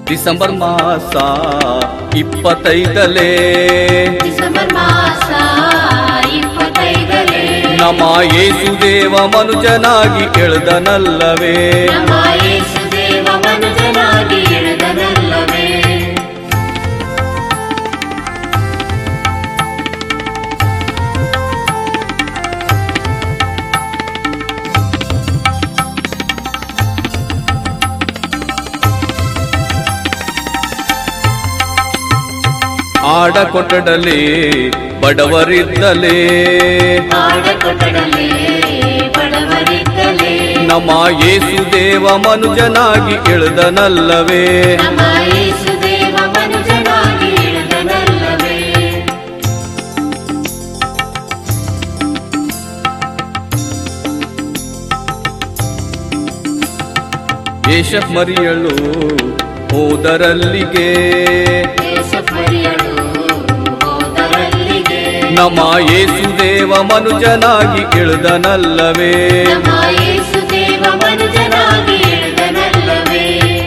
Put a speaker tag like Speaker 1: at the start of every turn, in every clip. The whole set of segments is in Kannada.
Speaker 1: ಡಿಸೆಂಬರ್ ಮಾಸ ಇಪ್ಪತ್ತೈದಲೇ
Speaker 2: ಡಿಸೆಂಬರ್ ಮಾಸ ಇಪ್ಪತ್ತೈದಲೇ
Speaker 1: ನಮ್ಮ ಯೇಸುದೇವ ಮನುಜನಾಗಿ ಎಳ್ದನಲ್ಲವೇ
Speaker 2: ನಮ್ಮ ಯೇಸುದೇವ ಮನುಜನಾಗಿ ಇಳಿದನಲ್ಲವೇ
Speaker 1: ಆಡ ಕೊಟ್ಟಡಲೇ ಬಡವರಿದ್ದಲೇ
Speaker 2: ಆಡಕೊಟ್ಟಡಲೇ ಬಡವರಿದ್ದಲೇ
Speaker 1: ನಮ್ಮ ಯೇಸುದೇವ ಮನುಜನಾಗಿ ಎಳ್ದನಲ್ಲವೇ
Speaker 2: ನಮ್ಮ ಯೇಸುದೇವ ಮನುಜನಾಗಿ ಇಳಿದನಲ್ಲವೇ
Speaker 1: ಯೇಷ ಮರಿಯಳು ಹೋದರಲ್ಲಿಗೆ
Speaker 2: ದೇಶಪರ್ಯಳು ಹೋದರಲ್ಲಿಗೆ
Speaker 1: ನಮ್ಮ ಯೇಸುದೇವ ಮನುಜನಾಗಿ ಇಳ್ದನಲ್ಲವೇ
Speaker 2: ನಮ್ಮ ಯೇಸುದೇವ ಮನುಜನಾಗಿ ಇಳಿದನಲ್ಲವೇ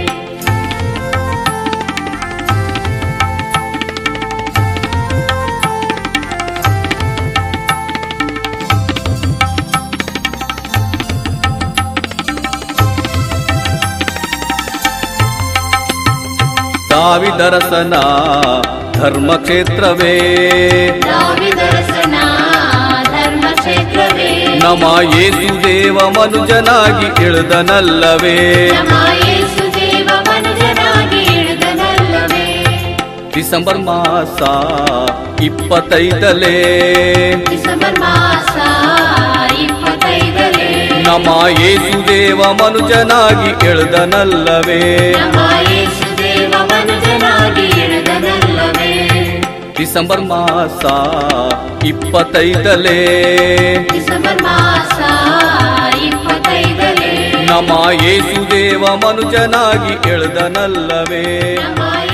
Speaker 1: ದಾವಿದರಸನ ಧರ್ಮಕ್ಷೇತ್ರವೇ
Speaker 2: ದಾವಿದರಸನ ಧರ್ಮಕ್ಷೇತ್ರವೇ
Speaker 1: ನಮ್ಮ ಯೇಸುದೇವ ಮನುಜನಾಗಿ ಇಳ್ದನಲ್ಲವೇ
Speaker 2: ನಮ್ಮ ಯೇಸುದೇವ ಮನುಜನಾಗಿ ಇಳಿದನಲ್ಲವೇ
Speaker 1: ಡಿಸೆಂಬರ್ ಮಾಸ ಇಪ್ಪತ್ತೈದಲೇ
Speaker 2: ಡಿಸೆಂಬರ್ ಮಾಸ ಇಪ್ಪತ್ತೈದಲೇ
Speaker 1: ನಮ್ಮ ಯೇಸುದೇವ ಮನುಜನಾಗಿ ಎಳ್ದನಲ್ಲವೇ
Speaker 2: ನಮ್ಮ ಯೇಸುದೇವ ಮನುಜನಾಗಿ ಇಳಿದನಲ್ಲವೇ
Speaker 1: ಡಿಸೆಂಬರ್ ಮಾಸ ಇಪ್ಪತ್ತೈದಲೇ
Speaker 2: ಡಿಸೆಂಬರ್ ಮಾಸ ಇಪ್ಪತ್ತೈದಲೇ
Speaker 1: ನಮ್ಮ ಯೇಸುದೇವ ಮನುಜನಾಗಿ ಎಳ್ದನಲ್ಲವೇ
Speaker 2: ನಮ್ಮ